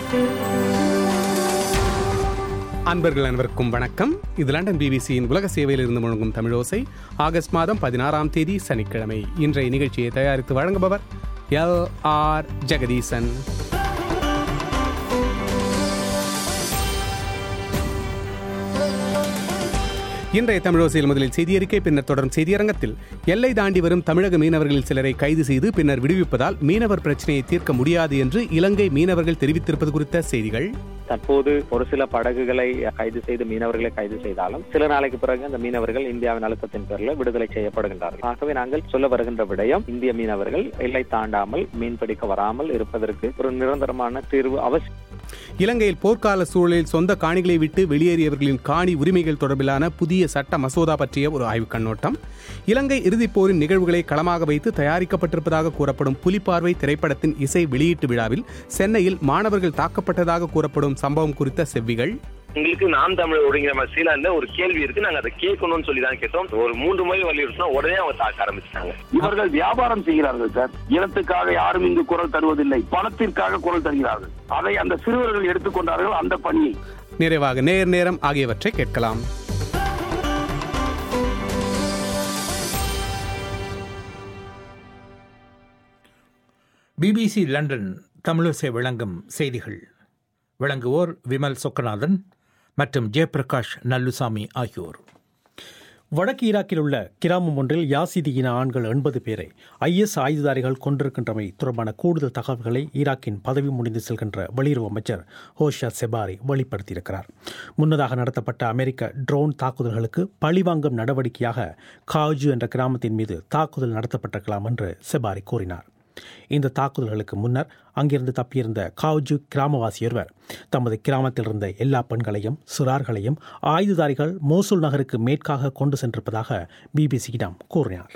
அன்பர்கள் அனைவருக்கும் வணக்கம் இது லண்டன் பிபிசியின் உலக சேவையில் இருந்து முழங்கும் தமிழோசை ஆகஸ்ட் மாதம் பதினாறாம் தேதி சனிக்கிழமை இன்றைய நிகழ்ச்சியை தயாரித்து வழங்குபவர் எல் ஆர் ஜெகதீசன் இன்றைய தமிழோசையில் முதலில் செய்தியறிக்கை பின்னர் தொடரும் செய்தியரங்கத்தில் எல்லை தாண்டி வரும் தமிழக மீனவர்களில் சிலரை கைது செய்து பின்னர் விடுவிப்பதால் மீனவர் பிரச்சனையை தீர்க்க முடியாது என்று இலங்கை மீனவர்கள் தெரிவித்திருப்பது குறித்த செய்திகள் தற்போது ஒரு சில படகுகளை கைது செய்து மீனவர்களை கைது செய்தாலும் சில நாளைக்கு பிறகு அந்த மீனவர்கள் இந்தியாவின் அழுத்தத்தின் பேரில் விடுதலை செய்யப்படுகின்றார்கள் ஆகவே நாங்கள் சொல்ல வருகின்ற விடயம் இந்திய மீனவர்கள் எல்லை தாண்டாமல் மீன்பிடிக்க வராமல் இருப்பதற்கு ஒரு நிரந்தரமான தீர்வு அவசியம் இலங்கையில் போர்க்கால சூழலில் சொந்த காணிகளை விட்டு வெளியேறியவர்களின் காணி உரிமைகள் தொடர்பிலான புதிய சட்ட மசோதா பற்றிய ஒரு ஆய்வுக் கண்ணோட்டம் இலங்கை இறுதிப் போரின் நிகழ்வுகளை களமாக வைத்து தயாரிக்கப்பட்டிருப்பதாக கூறப்படும் புலிப்பார்வை திரைப்படத்தின் இசை வெளியீட்டு விழாவில் சென்னையில் மாணவர்கள் தாக்கப்பட்டதாக கூறப்படும் சம்பவம் குறித்த செவ்விகள் எங்களுக்கு நாம் தமிழ் ஒருங்கிற மாதிரி சீலான்ல ஒரு கேள்வி இருக்கு நாங்க அதை கேட்கணும்னு சொல்லி தான் கேட்டோம் ஒரு மூன்று முறை வலியுறுத்தினா உடனே அவங்க தாக்க ஆரம்பிச்சிட்டாங்க இவர்கள் வியாபாரம் செய்கிறார்கள் சார் இனத்துக்காக யாரும் இங்கு குரல் தருவதில்லை பணத்திற்காக குரல் தருகிறார்கள் அதை அந்த சிறுவர்கள் எடுத்துக்கொண்டார்கள் அந்த பணியை நிறைவாக நேர் நேரம் ஆகியவற்றை கேட்கலாம் பிபிசி லண்டன் தமிழோசை வழங்கும் செய்திகள் வழங்குவோர் விமல் சொக்கநாதன் மற்றும் ஜெயபிரகாஷ் நல்லுசாமி ஆகியோர் வடக்கு ஈராக்கில் உள்ள கிராமம் ஒன்றில் யாசிதி இன ஆண்கள் எண்பது பேரை ஐஎஸ் ஆயுததாரிகள் கொண்டிருக்கின்றமை தொடர்பான கூடுதல் தகவல்களை ஈராக்கின் பதவி முடிந்து செல்கின்ற வெளியுறவு அமைச்சர் ஹோஷா செபாரி வெளிப்படுத்தியிருக்கிறார் முன்னதாக நடத்தப்பட்ட அமெரிக்க ட்ரோன் தாக்குதல்களுக்கு பழிவாங்கும் நடவடிக்கையாக காஜு என்ற கிராமத்தின் மீது தாக்குதல் நடத்தப்பட்டிருக்கலாம் என்று செபாரி கூறினார் இந்த தாக்குதல்களுக்கு முன்னர் அங்கிருந்து தப்பியிருந்த காவ்ஜு கிராமவாசியொருவர் தமது கிராமத்தில் இருந்த எல்லா பெண்களையும் சிறார்களையும் ஆயுததாரிகள் மோசூல் நகருக்கு மேற்காக கொண்டு சென்றிருப்பதாக பிபிசியிடம் கூறினார்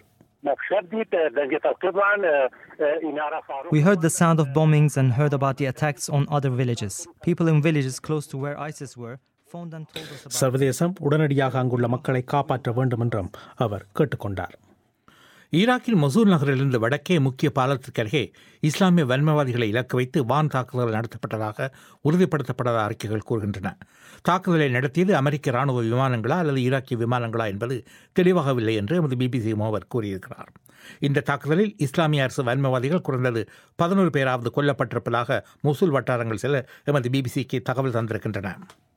We heard the sound of bombings and heard about the attacks on other villages. People in villages close to where ISIS were phoned and told us about சர்வதேசம் உடனடியாக அங்குள்ள மக்களை காப்பாற்ற வேண்டும் என்றும் அவர் கேட்டுக்கொண்டார் ஈராக்கின் மொசூல் நகரிலிருந்து வடக்கே முக்கிய பாலத்திற்கு அருகே இஸ்லாமிய வன்மவாதிகளை இலக்கு வைத்து வான் தாக்குதல் நடத்தப்பட்டதாக உறுதிப்படுத்தப்படாத அறிக்கைகள் கூறுகின்றன தாக்குதலை நடத்தியது அமெரிக்க ராணுவ விமானங்களா அல்லது ஈராக்கிய விமானங்களா என்பது தெளிவாகவில்லை என்று எமது பிபிசி மோவர் கூறியிருக்கிறார் இந்த தாக்குதலில் இஸ்லாமிய அரசு வன்மவாதிகள் குறைந்தது பதினோரு பேராவது கொல்லப்பட்டிருப்பதாக மொசூல் வட்டாரங்கள் சில எமது பிபிசிக்கு தகவல் தந்திருக்கின்றன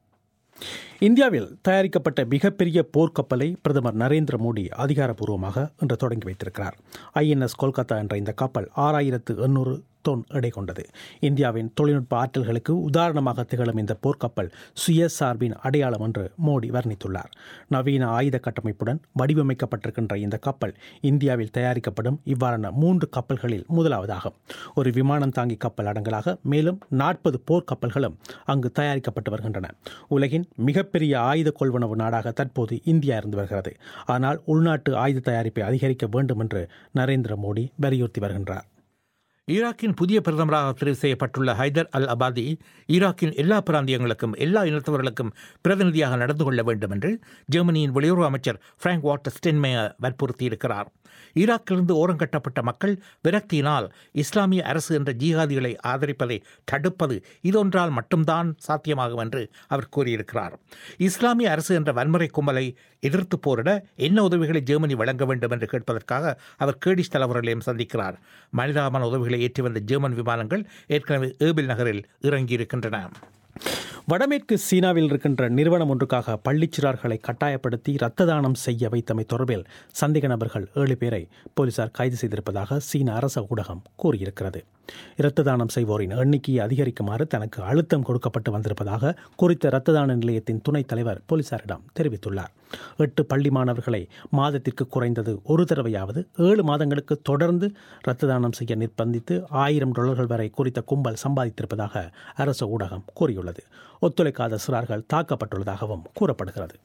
இந்தியாவில் தயாரிக்கப்பட்ட மிகப்பெரிய போர்க்கப்பலை பிரதமர் நரேந்திர மோடி அதிகாரப்பூர்வமாக இன்று தொடங்கி வைத்திருக்கிறார் ஐஎன்எஸ் கொல்கத்தா என்ற இந்த கப்பல் ஆறாயிரத்து எண்ணூறு தொன் எடை கொண்டது இந்தியாவின் தொழில்நுட்ப ஆற்றல்களுக்கு உதாரணமாக திகழும் இந்த போர்க்கப்பல் சுயசார்பின் அடையாளம் என்று மோடி வர்ணித்துள்ளார் நவீன ஆயுத கட்டமைப்புடன் வடிவமைக்கப்பட்டிருக்கின்ற இந்த கப்பல் இந்தியாவில் தயாரிக்கப்படும் இவ்வாறான மூன்று கப்பல்களில் முதலாவதாகும் ஒரு விமானம் தாங்கி கப்பல் அடங்கலாக மேலும் நாற்பது போர் கப்பல்களும் அங்கு தயாரிக்கப்பட்டு வருகின்றன உலகின் மிகப்பெரிய ஆயுத கொள்வனவு நாடாக தற்போது இந்தியா இருந்து வருகிறது ஆனால் உள்நாட்டு ஆயுத தயாரிப்பை அதிகரிக்க வேண்டும் என்று நரேந்திர மோடி வலியுறுத்தி வருகின்றார் ஈராக்கின் புதிய பிரதமராக தெரிவு செய்யப்பட்டுள்ள ஹைதர் அல் அபாதி ஈராக்கின் எல்லா பிராந்தியங்களுக்கும் எல்லா இனத்தவர்களுக்கும் பிரதிநிதியாக நடந்து கொள்ள வேண்டும் என்று ஜெர்மனியின் வெளியுறவு அமைச்சர் பிராங்க் வாட்டர் ஸ்டென்மேயர் வற்புறுத்தியிருக்கிறார் ஈராக்கிலிருந்து ஓரங்கட்டப்பட்ட மக்கள் விரக்தியினால் இஸ்லாமிய அரசு என்ற ஜிஹாதிகளை ஆதரிப்பதை தடுப்பது இதொன்றால் மட்டும்தான் சாத்தியமாகும் என்று அவர் கூறியிருக்கிறார் இஸ்லாமிய அரசு என்ற வன்முறை கும்பலை எதிர்த்து போரிட என்ன உதவிகளை ஜெர்மனி வழங்க வேண்டும் என்று கேட்பதற்காக அவர் கேடிஷ் தலைவர்களையும் சந்திக்கிறார் மனிதாபன உதவிகளை ஏற்றி வந்த ஜெர்மன் விமானங்கள் ஏற்கனவே ஏபில் நகரில் இறங்கியிருக்கின்றன வடமேற்கு சீனாவில் இருக்கின்ற நிறுவனம் ஒன்றுக்காக பள்ளிச்சிறார்களை கட்டாயப்படுத்தி இரத்த தானம் செய்ய வைத்தமை தொடர்பில் சந்தேக நபர்கள் ஏழு பேரை போலீசார் கைது செய்திருப்பதாக சீன அரச ஊடகம் கூறியிருக்கிறது இரத்த தானம் செய்வோரின் எண்ணிக்கையை அதிகரிக்குமாறு தனக்கு அழுத்தம் கொடுக்கப்பட்டு வந்திருப்பதாக குறித்த இரத்த தான நிலையத்தின் துணைத் தலைவர் போலீசாரிடம் தெரிவித்துள்ளார் எட்டு பள்ளி மாணவர்களை மாதத்திற்கு குறைந்தது ஒரு தடவையாவது ஏழு மாதங்களுக்கு தொடர்ந்து இரத்த தானம் செய்ய நிர்பந்தித்து ஆயிரம் டாலர்கள் வரை குறித்த கும்பல் சம்பாதித்திருப்பதாக அரசு ஊடகம் கூறியுள்ளது ஒத்துழைக்காத சிறார்கள் தாக்கப்பட்டுள்ளதாகவும் கூறப்படுகிறது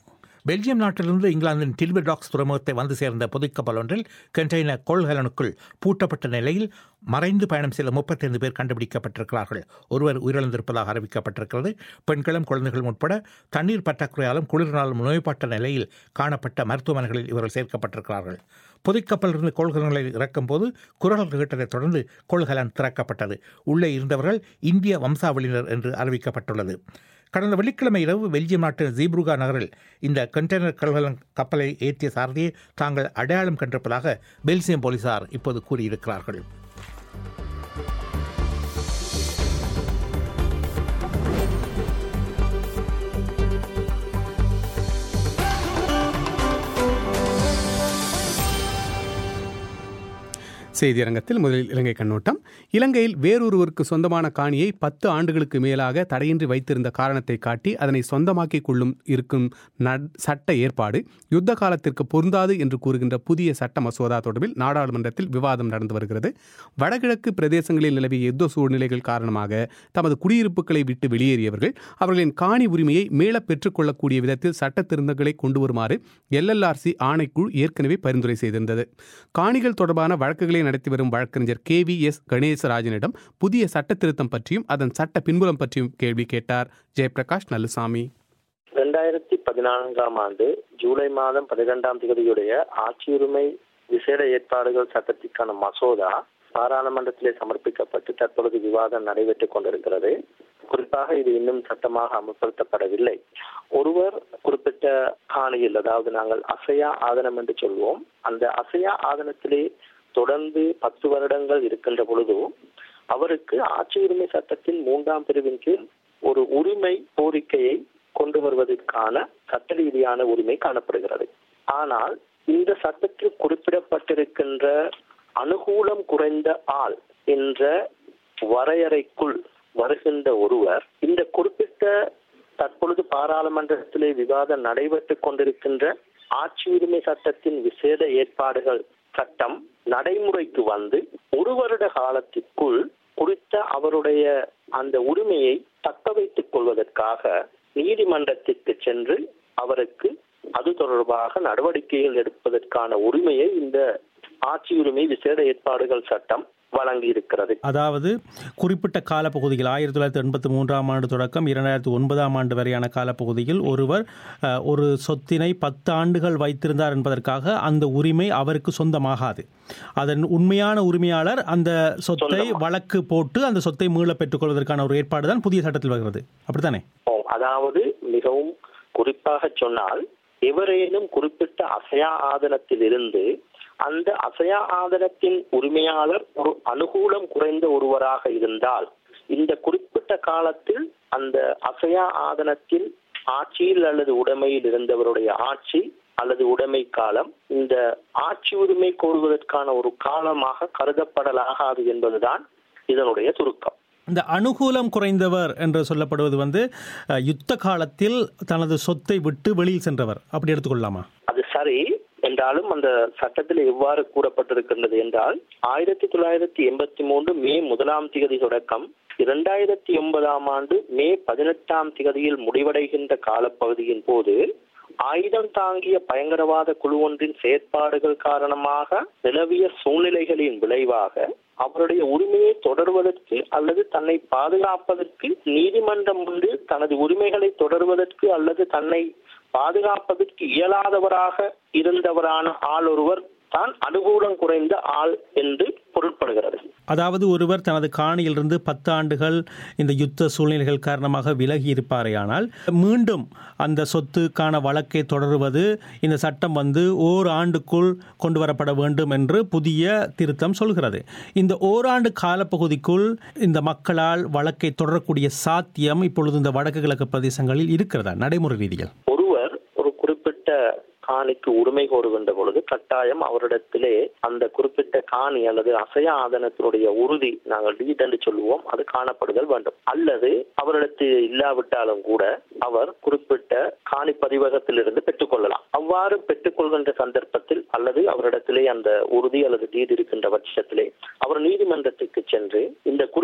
பெல்ஜியம் நாட்டிலிருந்து இங்கிலாந்தின் டில்பர் டாக்ஸ் துறைமுகத்தை வந்து சேர்ந்த பொதுக்கப்பல் ஒன்றில் கண்டெய்னர் கொள்கலனுக்குள் பூட்டப்பட்ட நிலையில் மறைந்து பயணம் செய்த முப்பத்தைந்து பேர் கண்டுபிடிக்கப்பட்டிருக்கிறார்கள் ஒருவர் உயிரிழந்திருப்பதாக அறிவிக்கப்பட்டிருக்கிறது பெண்களும் குழந்தைகளும் உட்பட தண்ணீர் பற்றாக்குறையாலும் குளிரினாலும் நோய்பட்ட நிலையில் காணப்பட்ட மருத்துவமனைகளில் இவர்கள் சேர்க்கப்பட்டிருக்கிறார்கள் பொதுக்கப்பலிருந்து கொள்கலன்களை இறக்கும் போது குரல் கேட்டதைத் தொடர்ந்து கொள்கலன் திறக்கப்பட்டது உள்ளே இருந்தவர்கள் இந்திய வம்சாவளியினர் என்று அறிவிக்கப்பட்டுள்ளது கடந்த வெள்ளிக்கிழமை இரவு பெல்ஜியம் நாட்டு ஜீப்ருகா நகரில் இந்த கண்டெய்னர் கல்கலன் கப்பலை ஏற்றிய சாரதியை தாங்கள் அடையாளம் கண்டிருப்பதாக பெல்ஜியம் போலீசார் இப்போது கூறியிருக்கிறார்கள் செய்தியரங்கத்தில் முதலில் இலங்கை கண்ணோட்டம் இலங்கையில் வேறொருவருக்கு சொந்தமான காணியை பத்து ஆண்டுகளுக்கு மேலாக தடையின்றி வைத்திருந்த காரணத்தை காட்டி அதனை சொந்தமாக்கிக் கொள்ளும் இருக்கும் நட்- சட்ட ஏற்பாடு யுத்த காலத்திற்கு பொருந்தாது என்று கூறுகின்ற புதிய சட்ட மசோதா தொடர்பில் நாடாளுமன்றத்தில் விவாதம் நடந்து வருகிறது வடகிழக்கு பிரதேசங்களில் நிலவிய யுத்த சூழ்நிலைகள் காரணமாக தமது குடியிருப்புகளை விட்டு வெளியேறியவர்கள் அவர்களின் காணி உரிமையை மீளப் பெற்றுக்கொள்ளக்கூடிய விதத்தில் சட்ட திருத்தங்களை கொண்டு வருமாறு எல்எல்ஆர்சி ஆணைக்குழு ஏற்கனவே பரிந்துரை செய்திருந்தது காணிகள் தொடர்பான வழக்குகளை நடத்தி வரும் வழக்கறிஞர் கே வி எஸ் கணேசராஜனிடம் புதிய சட்ட திருத்தம் பற்றியும் அதன் சட்ட பின்புலம் பற்றியும் கேள்வி கேட்டார் ஜெயபிரகாஷ் நல்லுசாமி ரெண்டாயிரத்தி பதினான்காம் ஆண்டு ஜூலை மாதம் பதிரெண்டாம் தேதியுடைய ஆட்சியுரிமை விசேட ஏற்பாடுகள் சட்டத்திற்கான மசோதா பாராளுமன்றத்திலே சமர்ப்பிக்கப்பட்டு தற்பொழுது விவாதம் நடைபெற்றுக் கொண்டிருக்கிறது குறிப்பாக இது இன்னும் சட்டமாக அமல்படுத்தப்படவில்லை ஒருவர் குறிப்பிட்ட காணியில் அதாவது நாங்கள் அசையா ஆதனம் என்று சொல்வோம் அந்த அசையா ஆதனத்திலே தொடர்ந்து பத்து வருடங்கள் இருக்கின்ற பொழுது அவருக்கு ஆட்சி உரிமை சட்டத்தின் மூன்றாம் பிரிவின் கீழ் ஒரு உரிமை கோரிக்கையை கொண்டு வருவதற்கான சட்ட ரீதியான உரிமை காணப்படுகிறது ஆனால் இந்த சட்டத்தில் குறிப்பிடப்பட்டிருக்கின்ற அனுகூலம் குறைந்த ஆள் என்ற வரையறைக்குள் வருகின்ற ஒருவர் இந்த குறிப்பிட்ட தற்பொழுது பாராளுமன்றத்திலே விவாதம் நடைபெற்றுக் கொண்டிருக்கின்ற ஆட்சி உரிமை சட்டத்தின் விசேட ஏற்பாடுகள் சட்டம் நடைமுறைக்கு வந்து ஒரு வருட காலத்திற்குள் குறித்த அவருடைய அந்த உரிமையை தக்க வைத்துக் கொள்வதற்காக நீதிமன்றத்திற்கு சென்று அவருக்கு அது தொடர்பாக நடவடிக்கைகள் எடுப்பதற்கான உரிமையை இந்த ஆட்சி உரிமை விசேட ஏற்பாடுகள் சட்டம் வழங்கி இருக்கிறது அதாவது குறிப்பிட்ட காலப்பகுதியில் ஆயிரத்தி தொள்ளாயிரத்தி எண்பத்தி மூன்றாம் ஆண்டு தொடக்கம் இரண்டாயிரத்தி ஒன்பதாம் ஆண்டு வரையான காலப்பகுதியில் ஒருவர் அஹ், ஒரு சொத்தினை பத்து ஆண்டுகள் வைத்திருந்தார் என்பதற்காக அந்த உரிமை அவருக்கு சொந்தமாகாது அதன் உண்மையான உரிமையாளர் அந்த சொத்தை சொந்தமா. வழக்கு போட்டு அந்த சொத்தை மீள பெற்றுக்கொள்வதற்கான ஒரு ஏற்பாடு தான் புதிய சட்டத்தில் வருகிறது அப்படித்தானே ஓ, அதாவது மிகவும் குறிப்பாக சொன்னால் எவரேனும் குறிப்பிட்ட அசையா ஆதனத்தில் இருந்து அந்த அசையா ஆதனத்தின் உரிமையாளர் ஒரு அனுகூலம் குறைந்த ஒருவராக இருந்தால் இந்த குறிப்பிட்ட காலத்தில் அந்த அசையா ஆதனத்தில் ஆட்சியில் அல்லது உடைமையில் இருந்தவருடைய ஆட்சி அல்லது உடைமை காலம் இந்த ஆட்சி உரிமை கோருவதற்கான ஒரு காலமாக கருதப்படலாகாது என்பதுதான் இதனுடைய சுருக்கம் இந்த அனுகூலம் குறைந்தவர் என்று சொல்லப்படுவது வந்து அஹ், யுத்த காலத்தில் தனது சொத்தை விட்டு வெளியில் சென்றவர் அப்படி எடுத்துக்கொள்ளலாமா அது சரி என்றாலும் அந்த சட்டத்தில் எவ்வாறு கூறப்பட்டிருக்கின்றது என்றால் ஆயிரத்தி தொள்ளாயிரத்தி எண்பத்தி மூன்று மே முதலாம் திகதி தொடக்கம் இரண்டாயிரத்தி ஒன்பதாம் ஆண்டு மே பதினெட்டாம் திகதியில் முடிவடைகின்ற காலப்பகுதியின் போது ஆயுதம் தாங்கிய பயங்கரவாத குழு ஒன்றின் செயற்பாடுகள் காரணமாக நிலவிய சூழ்நிலைகளின் விளைவாக அவருடைய உரிமையை தொடர்வதற்கு அல்லது தன்னை பாதுகாப்பதற்கு நீதிமன்றம் முன்பு தனது உரிமைகளை தொடர்வதற்கு அல்லது தன்னை பாதுகாப்பதற்கு இயலாதவராக இருந்தவரான ஆள் ஒருவர் தான் அனுகூலம் குறைந்த ஆள் என்று பொருட்படுகிறது அதாவது ஒருவர் தனது காணியிலிருந்து பத்து ஆண்டுகள் இந்த யுத்த சூழ்நிலைகள் காரணமாக விலகி இருப்பாரேயானால் மீண்டும் அந்த சொத்துக்கான வழக்கை தொடருவது இந்த சட்டம் வந்து ஓர் ஆண்டுக்குள் கொண்டு வரப்பட வேண்டும் என்று புதிய திருத்தம் சொல்கிறது இந்த ஓராண்டு காலப்பகுதிக்குள் இந்த மக்களால் வழக்கை தொடரக்கூடிய சாத்தியம் இப்பொழுது இந்த வடக்கு கிழக்கு பிரதேசங்களில் இருக்கிறதா நடைமுறை ரீதியில் ஒருவர் ஒரு குறிப்பிட்ட காணிக்கு உரிமை கோருகின்ற பொழுது கட்டாயம் அவரிடத்திலே அந்த குறிப்பிட்ட காணி அல்லது அசைய ஆதனத்தினுடைய உறுதி நாங்கள் டீட் என்று சொல்லுவோம் அது காணப்படுதல் வேண்டும் அல்லது அவரிடத்தில் இல்லாவிட்டாலும் கூட அவர் குறிப்பிட்ட காணி பதிவகத்திலிருந்து பெற்றுக்கொள்ளலாம் அவ்வாறு பெற்றுக்கொள்கின்ற சந்தர்ப்பத்தில் அல்லது அவரிடத்திலே அந்த உறுதி அல்லது டீட் இருக்கின்ற பட்சத்திலே அவர் நீதிமன்றத்துக்கு சென்று இந்த குறிப்பிட்ட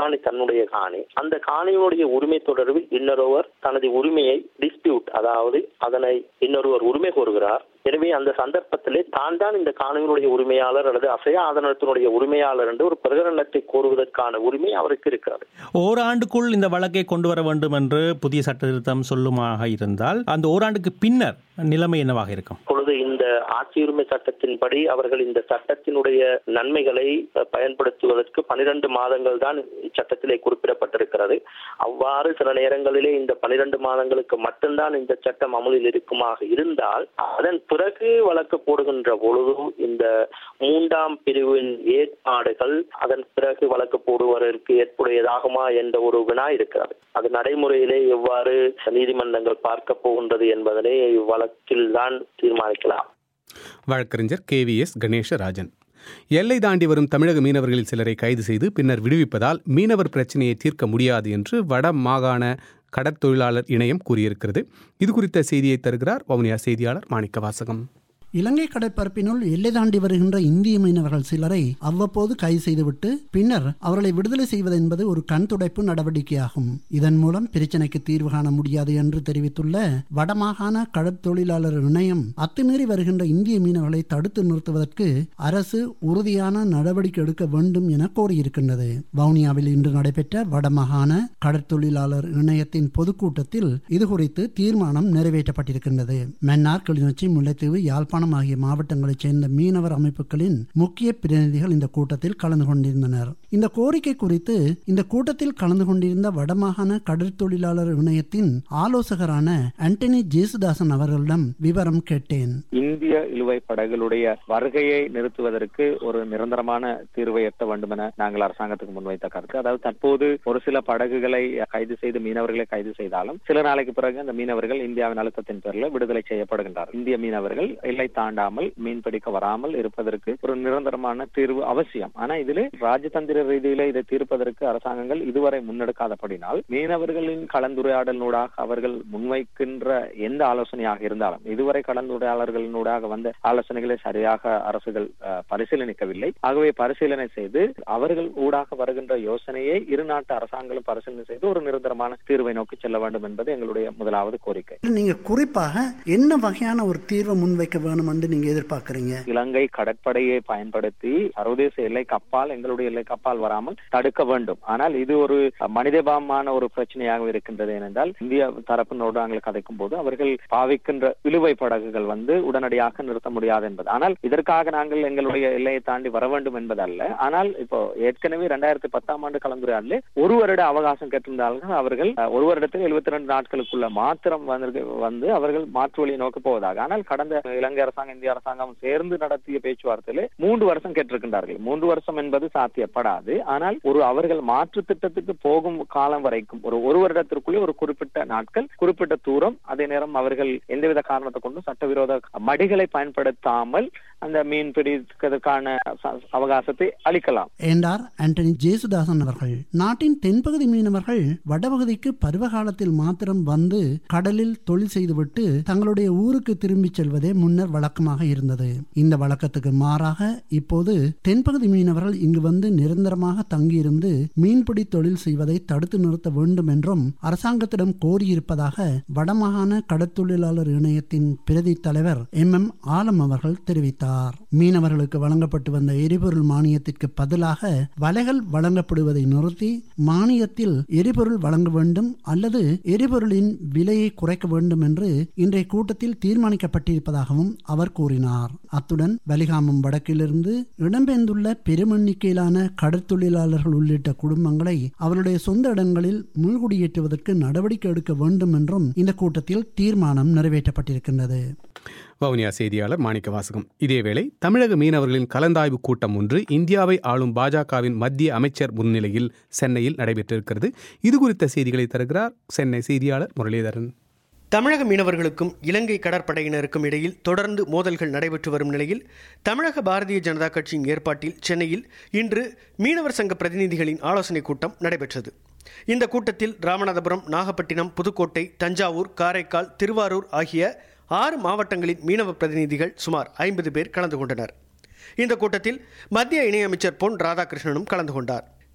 காணி தன்னுடைய காணி அந்த காணியினுடைய உரிமை தொடர்பில் இன்னொருவர் தனது உரிமையை டிஸ்பியூட் அதாவது அதனை இன்னொருவர் உரிமை கோருகிறார் எனவே அந்த சந்தர்ப்பத்திலே தான் தான் இந்த காணியினுடைய உரிமையாளர் அல்லது அசைய ஆதனத்தினுடைய உரிமையாளர் என்று ஒரு பிரகடனத்தை கோருவதற்கான உரிமை அவருக்கு இருக்கிறது ஓராண்டுக்குள் இந்த வழக்கை கொண்டு வர வேண்டும் என்று புதிய சட்ட திருத்தம் சொல்லுமாக இருந்தால் அந்த ஓராண்டுக்கு பின்னர் நிலைமை என்னவாக இருக்கும் இப்பொழுது இந்த ஆட்சி உரிமை சட்டத்தின்படி அவர்கள் இந்த சட்டத்தினுடைய நன்மைகளை அஹ், பயன்படுத்துவதற்கு பனிரெண்டு மாதங்கள் தான் இச்சட்டத்திலே குறிப்பிடப்பட்டிருக்கிறது அவ்வாறு சில நேரங்களிலே இந்த பனிரெண்டு மாதங்களுக்கு மட்டும்தான் இந்த சட்டம் அமலில் இருக்குமாக இருந்தால் அதன் பிறகு வழக்கு போடுகின்ற பொழுது இந்த மூன்றாம் பிரிவின் ஏற்பாடுகள் அதன் பிறகு வழக்கு போடுவதற்கு ஏற்புடையதாகுமா என்ற ஒரு வினா இருக்கிறது அது நடைமுறையிலே எவ்வாறு நீதிமன்றங்கள் பார்க்க போகின்றது என்பதனை இவ்வழக்கில் தான் தீர்மானிக்கலாம் வழக்கறிஞர் கே வி எஸ் கணேசராஜன் எல்லை தாண்டி வரும் தமிழக மீனவர்களில் சிலரை கைது செய்து பின்னர் விடுவிப்பதால் மீனவர் பிரச்சனையை தீர்க்க முடியாது என்று வட மாகாண கடற்தொழிலாளர் இணையம் கூறியிருக்கிறது இது குறித்த செய்தியை தருகிறார் வவுனியா செய்தியாளர் மாணிக்க வாசகம் இலங்கை கடற்பரப்பினுள் எல்லை தாண்டி வருகின்ற இந்திய மீனவர்கள் சிலரை அவ்வப்போது கைது செய்துவிட்டு பின்னர் அவர்களை விடுதலை செய்வது என்பது ஒரு கண் துடைப்பு நடவடிக்கையாகும் இதன் மூலம் பிரச்சனைக்கு தீர்வு காண முடியாது என்று தெரிவித்துள்ள வடமாகாண கடற்தொழிலாளர் இணையம் அத்துமீறி வருகின்ற இந்திய மீனவர்களை தடுத்து நிறுத்துவதற்கு அரசு உறுதியான நடவடிக்கை எடுக்க வேண்டும் என கோரியிருக்கின்றது வவுனியாவில் இன்று நடைபெற்ற வடமாகாண கடற்தொழிலாளர் இணையத்தின் பொதுக்கூட்டத்தில் இதுகுறித்து தீர்மானம் நிறைவேற்றப்பட்டிருக்கின்றது மன்னார் கிளிநொச்சி முல்லைத்தீவு யாழ்ப்பாணம் யாழ்ப்பாணம் ஆகிய மாவட்டங்களைச் சேர்ந்த மீனவர் அமைப்புகளின் முக்கிய பிரதிநிதிகள் இந்த கூட்டத்தில் கலந்து கொண்டிருந்தனர் இந்த கோரிக்கை குறித்து இந்த கூட்டத்தில் கலந்து கொண்டிருந்த வடமாகாண கடற்தொழிலாளர் இணையத்தின் ஆலோசகரான ஆண்டனி ஜேசுதாசன் அவர்களிடம் விவரம் கேட்டேன் இந்திய இழுவை படகுகளுடைய வருகையை நிறுத்துவதற்கு ஒரு நிரந்தரமான தீர்வை எட்ட வேண்டும் என நாங்கள் அரசாங்கத்துக்கு முன்வைத்த கருத்து அதாவது தற்போது ஒரு சில படகுகளை கைது செய்து மீனவர்களை கைது செய்தாலும் சில நாளைக்கு பிறகு அந்த மீனவர்கள் இந்தியாவின் அழுத்தத்தின் பேரில் விடுதலை செய்யப்படுகின்றார் இந்திய மீனவர்கள் எல்லை தாண்டாமல் மீன்பிடிக்க வராமல் இருப்பதற்கு ஒரு நிரந்தரமான தீர்வு அவசியம் ஆனா இதில் ராஜதந்திர ரீதியில இதை தீர்ப்பதற்கு அரசாங்கங்கள் இதுவரை முன்னெடுக்காதபடினால் மீனவர்களின் கலந்துரையாடலினூடாக அவர்கள் முன்வைக்கின்ற எந்த ஆலோசனையாக இருந்தாலும் இதுவரை கலந்துரையாளர்களினூடாக வந்த ஆலோசனைகளை சரியாக அரசுகள் அஹ், பரிசீலனிக்கவில்லை ஆகவே பரிசீலனை செய்து அவர்கள் ஊடாக வருகின்ற யோசனையை இரு நாட்டு அரசாங்கங்களும் பரிசீலனை செய்து ஒரு நிரந்தரமான தீர்வை நோக்கி செல்ல வேண்டும் என்பது எங்களுடைய முதலாவது கோரிக்கை நீங்க குறிப்பாக என்ன வகையான ஒரு தீர்வை முன்வைக்க வேணும் என்று நீங்க எதிர்பார்க்கறீங்க இலங்கை கடற்படையை பயன்படுத்தி சர்வதேச எல்லைக்கு அப்பால் எங்களுடைய எல்லைக்கு அப்பால் வராமல் தடுக்க வேண்டும் ஆனால் இது ஒரு மனிதபாவமான ஒரு பிரச்சனையாக இருக்கின்றது ஏனென்றால் இந்திய தரப்பினோடு நாங்கள் கதைக்கும் போது அவர்கள் பாவிக்கின்ற இழுவை படகுகள் வந்து உடனடியாக நிறுத்த முடியாது என்பது ஆனால் இதற்காக நாங்கள் எங்களுடைய எல்லையை தாண்டி வர வேண்டும் என்பதல்ல ஆனால் இப்போ ஏற்கனவே இரண்டாயிரத்தி பத்தாம் ஆண்டு கலந்துரையாடல ஒரு வருட அவகாசம் கேட்டிருந்தார்கள் அவர்கள் அஹ், ஒரு வருடத்தில் எழுபத்தி ரெண்டு நாட்களுக்குள்ள மாத்திரம் வந்து வந்து அவர்கள் மாற்று வழியை நோக்கி போவதாக ஆனால் கடந்த இலங்கை அரசாங்கம் இந்திய அரசாங்கம் சேர்ந்து நடத்திய பேச்சுவார்த்தையில மூன்று வருஷம் கேட்டிருக்கின்றார்கள் மூன்று வருஷம் என்பது சாத்தியப்படாது ஆனால் ஒரு அவர்கள் மாற்று திட்டத்துக்கு போகும் காலம் வரைக்கும் ஒரு ஒரு வருடத்திற்குள்ளே ஒரு குறிப்பிட்ட நாட்கள் குறிப்பிட்ட தூரம் அதே நேரம் அவர்கள் எந்தவித காரணத்தை கொண்டும் சட்டவிரோத மடிகளை பயன்படுத்தாமல் அந்த மீன் பிடிக்கிறதுக்கான ச- அவகாசத்தை அளிக்கலாம் என்றார் ஆண்டனி ஜேசுதாசன் அவர்கள் நாட்டின் தென்பகுதி மீனவர்கள் வடபகுதிக்கு பருவகாலத்தில் மாத்திரம் வந்து கடலில் தொழில் செய்துவிட்டு தங்களுடைய ஊருக்கு திரும்பிச் செல்வதே முன்னர் வழக்கமாக இருந்தது இந்த வழக்கத்துக்கு மாறாக இப்போது தென்பகுதி மீனவர்கள் இங்கு வந்து நிரந்தரமாக தங்கியிருந்து மீன்பிடி தொழில் செய்வதை தடுத்து நிறுத்த வேண்டும் என்றும் அரசாங்கத்திடம் கோரியிருப்பதாக வடமாகாண கடற்தொழிலாளர் இணையத்தின் பிரதி தலைவர் எம் எம் ஆலம் அவர்கள் தெரிவித்தார் மீனவர்களுக்கு வழங்கப்பட்டு வந்த எரிபொருள் மானியத்திற்கு பதிலாக வலைகள் வழங்கப்படுவதை நிறுத்தி மானியத்தில் எரிபொருள் வழங்க வேண்டும் அல்லது எரிபொருளின் விலையை குறைக்க வேண்டும் என்று இன்றைய கூட்டத்தில் தீர்மானிக்கப்பட்டிருப்பதாகவும் அவர் கூறினார் அத்துடன் வலிகாமம் வடக்கிலிருந்து இடம்பெயர்ந்துள்ள பெருமெண்ணிக்கையிலான கடற்தொழிலாளர்கள் உள்ளிட்ட குடும்பங்களை அவருடைய சொந்த இடங்களில் மீள்குடியேற்றுவதற்கு நடவடிக்கை எடுக்க வேண்டும் என்றும் இந்த கூட்டத்தில் தீர்மானம் நிறைவேற்றப்பட்டிருக்கின்றது வவுனியா செய்தியாளர் மாணிக்க வாசகம் இதேவேளை தமிழக மீனவர்களின் கலந்தாய்வு கூட்டம் ஒன்று இந்தியாவை ஆளும் பாஜகவின் மத்திய அமைச்சர் முன்னிலையில் சென்னையில் நடைபெற்றிருக்கிறது இது குறித்த செய்திகளை தருகிறார் சென்னை செய்தியாளர் முரளிதரன் தமிழக மீனவர்களுக்கும் இலங்கை கடற்படையினருக்கும் இடையில் தொடர்ந்து மோதல்கள் நடைபெற்று வரும் நிலையில் தமிழக பாரதிய ஜனதா கட்சியின் ஏற்பாட்டில் சென்னையில் இன்று மீனவர் சங்க பிரதிநிதிகளின் ஆலோசனைக் கூட்டம் நடைபெற்றது இந்த கூட்டத்தில் ராமநாதபுரம் நாகப்பட்டினம் புதுக்கோட்டை தஞ்சாவூர் காரைக்கால் திருவாரூர் ஆகிய ஆறு மாவட்டங்களின் மீனவ பிரதிநிதிகள் சுமார் ஐம்பது பேர் கலந்து கொண்டனர் இந்த கூட்டத்தில் மத்திய இணையமைச்சர் பொன் ராதாகிருஷ்ணனும் கலந்து கொண்டார்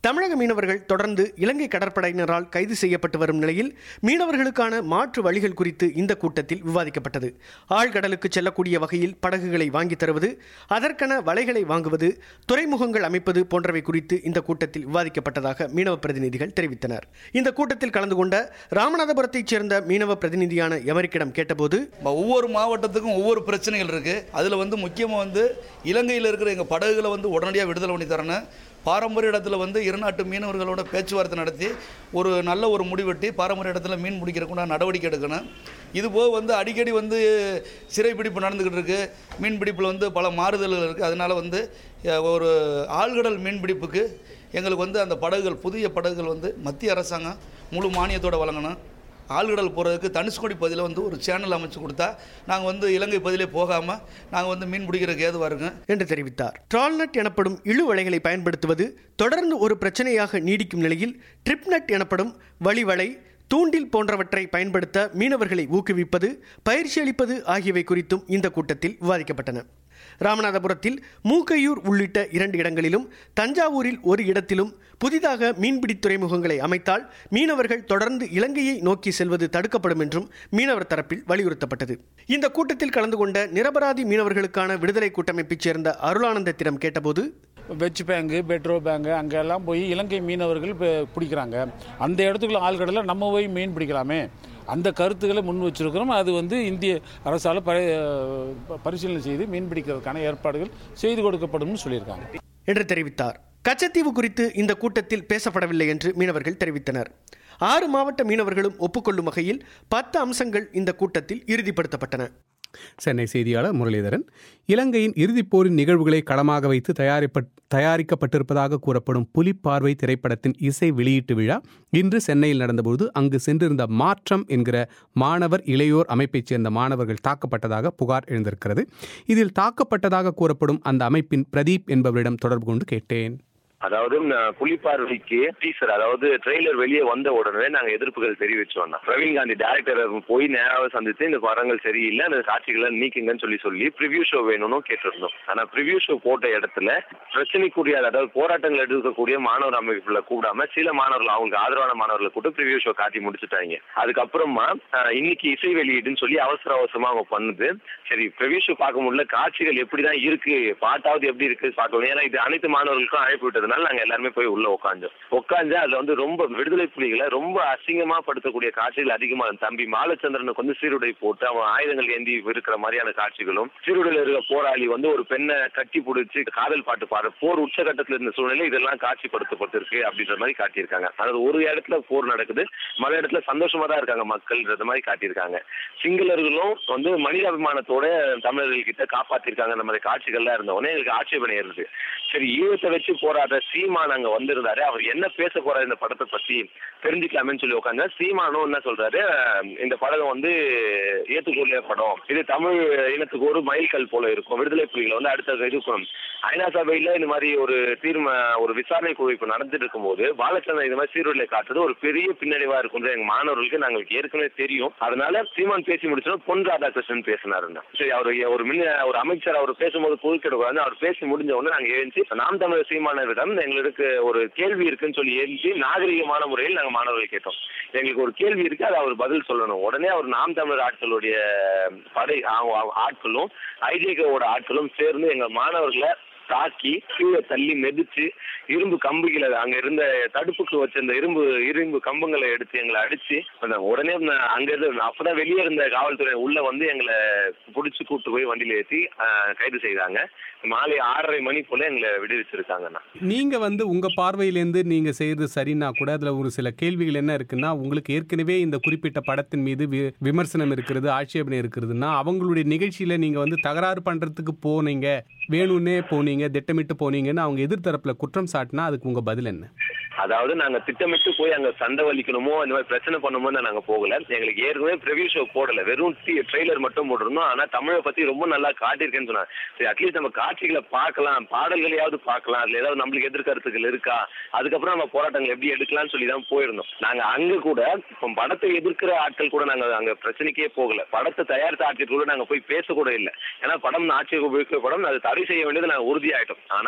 தமிழக மீனவர்கள் தொடர்ந்து இலங்கை கடற்படையினரால் கைது செய்யப்பட்டு வரும் நிலையில் மீனவர்களுக்கான மாற்று வழிகள் குறித்து இந்த கூட்டத்தில் விவாதிக்கப்பட்டது ஆழ்கடலுக்கு செல்லக்கூடிய வகையில் படகுகளை வாங்கி தருவது அதற்கென வலைகளை வாங்குவது துறைமுகங்கள் அமைப்பது போன்றவை குறித்து இந்த கூட்டத்தில் விவாதிக்கப்பட்டதாக மீனவ பிரதிநிதிகள் தெரிவித்தனர் இந்த கூட்டத்தில் கலந்து கொண்ட ராமநாதபுரத்தைச் சேர்ந்த மீனவ பிரதிநிதியான எமரிக்கிடம் கேட்டபோது ஒவ்வொரு மாவட்டத்துக்கும் ஒவ்வொரு பிரச்சனைகள் இருக்குது அதில் வந்து முக்கியமாக வந்து இலங்கையில் இருக்கிற எங்கள் படகுகளை வந்து உடனடியாக விடுதலை பண்ணி தரணும் பாரம்பரிய இடத்துல வந்து இருநாட்டு மீனவர்களோட பேச்சுவார்த்தை நடத்தி ஒரு நல்ல ஒரு முடிவெட்டி பாரம்பரிய இடத்துல மீன் பிடிக்கிறதுக்குண்டான நடவடிக்கை எடுக்கணும் இதுபோக வந்து அடிக்கடி வந்து சிறைப்பிடிப்பு நடந்துக்கிட்டு இருக்குது மீன்பிடிப்பில் வந்து பல மாறுதல்கள் இருக்குது அதனால் வந்து அஹ், ஒரு ஆழ்கடல் மீன்பிடிப்புக்கு எங்களுக்கு வந்து அந்த படகுகள் புதிய படகுகள் வந்து மத்திய அரசாங்கம் முழு மானியத்தோடு வழங்கணும் ஆழ்கடல் போகிறதுக்கு தனுஷ்கோடி பகுதியில் வந்து ஒரு சேனல் அமைச்சு கொடுத்தா நாங்கள் வந்து இலங்கை பகுதியிலே போகாமல் நாங்கள் வந்து மீன் பிடிக்கிறதுக்கு ஏதுவாக இருக்கும் என்று தெரிவித்தார் ட்ரால்நட் எனப்படும் இழுவலைகளை பயன்படுத்துவது தொடர்ந்து ஒரு பிரச்சனையாக நீடிக்கும் நிலையில் ட்ரிப்நட் எனப்படும் வழிவலை தூண்டில் போன்றவற்றை பயன்படுத்த மீனவர்களை ஊக்குவிப்பது பயிற்சி அளிப்பது ஆகியவை குறித்தும் இந்த கூட்டத்தில் விவாதிக்கப்பட்டன ராமநாதபுரத்தில் மூக்கையூர் உள்ளிட்ட இரண்டு இடங்களிலும் தஞ்சாவூரில் ஒரு இடத்திலும் புதிதாக மீன்பிடி துறைமுகங்களை அமைத்தால் மீனவர்கள் தொடர்ந்து இலங்கையை நோக்கி செல்வது தடுக்கப்படும் என்றும் மீனவர் தரப்பில் வலியுறுத்தப்பட்டது இந்த கூட்டத்தில் கலந்து கொண்ட நிரபராதி மீனவர்களுக்கான விடுதலை கூட்டமைப்பைச் சேர்ந்த அருளானந்தத்திடம் கேட்டபோது வெஜ் பேங்கு பெட்ரோ பேங்கு அங்கெல்லாம் போய் இலங்கை மீனவர்கள் ப- பிடிக்கிறாங்க அந்த இடத்துக்குள்ள ஆள்கடலில் நம்ம போய் மீன் பிடிக்கலாமே அந்த கருத்துக்களை முன் வச்சிருக்கிறோம் அது வந்து இந்திய அரசால் பரி பரிசீலனை செய்து மீன் பிடிக்கிறதுக்கான ஏற்பாடுகள் செய்து கொடுக்கப்படும்னு சொல்லியிருக்காங்க என்று தெரிவித்தார் கச்சத்தீவு குறித்து இந்த கூட்டத்தில் பேசப்படவில்லை என்று மீனவர்கள் தெரிவித்தனர் ஆறு மாவட்ட மீனவர்களும் ஒப்புக்கொள்ளும் வகையில் பத்து அம்சங்கள் இந்த கூட்டத்தில் இறுதிப்படுத்தப்பட்டன சென்னை செய்தியாளர் முரளிதரன் இலங்கையின் இறுதிப் போரின் நிகழ்வுகளை களமாக வைத்து தயாரிப்பட் தயாரிக்கப்பட்டிருப்பதாக கூறப்படும் புலிப்பார்வை திரைப்படத்தின் இசை வெளியீட்டு விழா இன்று சென்னையில் நடந்தபோது அங்கு சென்றிருந்த மாற்றம் என்கிற மாணவர் இளையோர் அமைப்பைச் சேர்ந்த மாணவர்கள் தாக்கப்பட்டதாக புகார் எழுந்திருக்கிறது இதில் தாக்கப்பட்டதாக கூறப்படும் அந்த அமைப்பின் பிரதீப் என்பவரிடம் தொடர்பு கொண்டு கேட்டேன் அதாவது ந- புலிப்பார்வைக்கு டீசர் அதாவது ட்ரெய்லர் வெளியே வந்த உடனே நாங்க எதிர்ப்புகள் தெரிவிச்சோம் பிரவீன் காந்தி டேரக்டர் போய் நேராக சந்தித்து இந்த படங்கள் சரியில்லை அந்த காட்சிகளை நீக்குங்கன்னு சொல்லி சொல்லி ப்ரிவியூ ஷோ வேணும்னு கேட்டிருந்தோம் ஆனா ப்ரிவியூ ஷோ போட்ட இடத்துல பிரச்சனைக்குரிய அதாவது போராட்டங்கள் எடுக்கக்கூடிய மாணவர் அமைப்புல கூடாம சில மாணவர்கள் அவங்களுக்கு ஆதரவான மாணவர்களை கூட்டு ப்ரிவியூ ஷோ காட்டி முடிச்சுட்டாங்க அதுக்கப்புறமா அஹ், இன்னைக்கு இசை வெளியீடுன்னு சொல்லி அவசர அவசரமா அவங்க பண்ணுது சரி ப்ரிவியூ ஷோ பார்க்க முடியல காட்சிகள் எப்படிதான் இருக்கு பாட்டாவது எப்படி இருக்கு பார்க்கணும் ஏன்னா இது அனைத்து மாணவர்களுக்கும் அழைப்பு விட்டதுனால நாங்க எல்லாருமே போய் உள்ள உட்காந்தோம் உட்காந்து அதுல வந்து ரொம்ப விடுதலை புலிகளை ரொம்ப அசிங்கமா படுத்தக்கூடிய காட்சிகள் அதிகமா இருந்தது. தம்பி மாலச்சந்திரனுக்கு வந்து சீருடை போட்டு அவன் ஆயுதங்கள் ஏந்தி இருக்கிற மாதிரியான காட்சிகளும் சீருடையில இருக்க போராளி வந்து ஒரு பெண்ணை கட்டி பிடிச்சி காதல் பாட்டு பாடுற போர் உச்சகட்டத்துல இருந்த சூழ்நிலை இதெல்லாம் காட்சிப்படுத்தப்பட்டிருக்கு அப்படின்ற மாதிரி காட்டியிருக்காங்க அதாவது ஒரு இடத்துல போர் நடக்குது மற்ற இடத்துல சந்தோஷமா தான் இருக்காங்க மக்கள்ன்ற மாதிரி காட்டியிருக்காங்க சிங்களர்களும் வந்து மனிதாபிமானத்தோட தமிழர்கள் கிட்ட காப்பாத்திருக்காங்க அந்த மாதிரி காட்சிகள்லாம் இருந்த உடனே எங்களுக்கு ஆட்சேபனை இருந்தது சரி ஈழத்தை வச்சு போராடுற சீமான் அங்க வந்திருந்தாரு அவர் என்ன பேச போறாரு இந்த படத்தை பத்தி தெரிஞ்சுக்கலாமேன்னு சொல்லி உட்காந்து சீமானும் என்ன சொல்றாரு அஹ் இந்த படம் வந்து ஏத்துக்கொள்ள படம் இது தமிழ் இனத்துக்கு ஒரு மைல்கல் போல இருக்கும் விடுதலை புலிகளை வந்து அடுத்த இருக்கும் ஐநா சபையில இந்த மாதிரி ஒரு தீர்ம ஒரு விசாரணை குழு இப்ப நடந்துட்டு இருக்கும்போது பாலச்சந்திரன் இந்த மாதிரி சீருடை காட்டுறது ஒரு பெரிய பின்னடைவா இருக்கும் எங்க மாணவர்களுக்கு நாங்களுக்கு ஏற்கனவே தெரியும் அதனால சீமான் பேசி முடிச்சோம் பொன் ராதாகிருஷ்ணன் பேசினாருன்னா சரி அவர் ஒரு மின்ன ஒரு அமைச்சர் அவர் பேசும்போது குறுக்கிடக்கூடாது அவர் பேசி முடிஞ்ச உடனே நாங்க எழுந்து நாம் தமிழர் சீமானவரிடம் எங்களுக்கு ஒரு கேள்வி இருக்குன்னு சொல்லி எழுதி நாகரிகமான முறையில் நாங்க மாணவர்கள் கேட்டோம் எங்களுக்கு ஒரு கேள்வி இருக்கு அதை அவர் பதில் சொல்லணும் உடனே அவர் நாம் தமிழர் ஆட்களுடைய படை அவங்க- அவங்க ஆட்களும் ஐஜேகோட ஆட்களும் சேர்ந்து எங்க மாணவர்களை தாக்கி கீழே தள்ளி மெதிச்சு இரும்பு கம்புகளை அங்க இருந்த தடுப்புக்கு வச்சிருந்த இரும்பு இரும்பு கம்பங்களை எடுத்து எங்களை அடிச்சு அந்த உடனே நான் அங்க இருந்து அப்பதான் வெளியே இருந்த காவல்துறை உள்ள வந்து எங்களை புடிச்சு கூட்டு போய் வண்டியில ஏத்தி ஆஹ், கைது செய்தாங்க மாலை ஆறரை மணி போல எங்களை விடுவிச்சிருக்காங்கண்ணா நீங்க வந்து உங்க பார்வையிலேருந்து நீங்க செய்யறது சரின்னா கூட அதுல ஒரு சில கேள்விகள் என்ன இருக்குன்னா உங்களுக்கு ஏற்கனவே இந்த குறிப்பிட்ட படத்தின் மீது வி- விமர்சனம் இருக்கிறது ஆட்சேபனை இருக்கிறதுன்னா அவங்களுடைய நிகழ்ச்சியில நீங்க வந்து தகராறு பண்றதுக்கு போனீங்க வேணும்னே போனீங்க திட்டமிட்டு போனீங்கன்னு அவங்க எதிர்த்தரப்புல குற்றம் சாட்டினா அதுக்கு உங்க பதில் என்ன அதாவது நாங்க திட்டமிட்டு போய் அங்க சண்டை வலிக்கணுமோ இந்த மாதிரி பிரச்சனை பண்ணுமோ நாங்க போகல எங்களுக்கு ஏற்கனவே ப்ரிவியூ ஷோ போடல வெறும் ட்ரெய்லர் மட்டும் போட்டிருந்தோம் ஆனா தமிழை பத்தி ரொம்ப நல்லா காட்டியிருக்கேன்னு சொன்னாங்க சரி அட்லீஸ்ட் நம்ம காட்சிகளை பார்க்கலாம் பாடல்களையாவது பார்க்கலாம் அதுல ஏதாவது நம்மளுக்கு எதிர்கருத்துக்கள் இருக்கா அதுக்கப்புறம் நம்ம போராட்டங்கள் எப்படி எடுக்கலாம்னு சொல்லி தான் போயிருந்தோம் நாங்க அங்க கூட இப்போ படத்தை எதிர்க்கிற ஆட்கள் கூட நாங்க அங்க பிரச்சனைக்கே போகல படத்தை தயாரித்த ஆட்கள் கூட நாங்க போய் பேச கூட இல்லை ஏன்னா படம் ஆட்சி உபயோகிக்க படம் அது தடை செய்ய வேண்டியது நாங்க உறுதியாயிட்டோம் ஆனா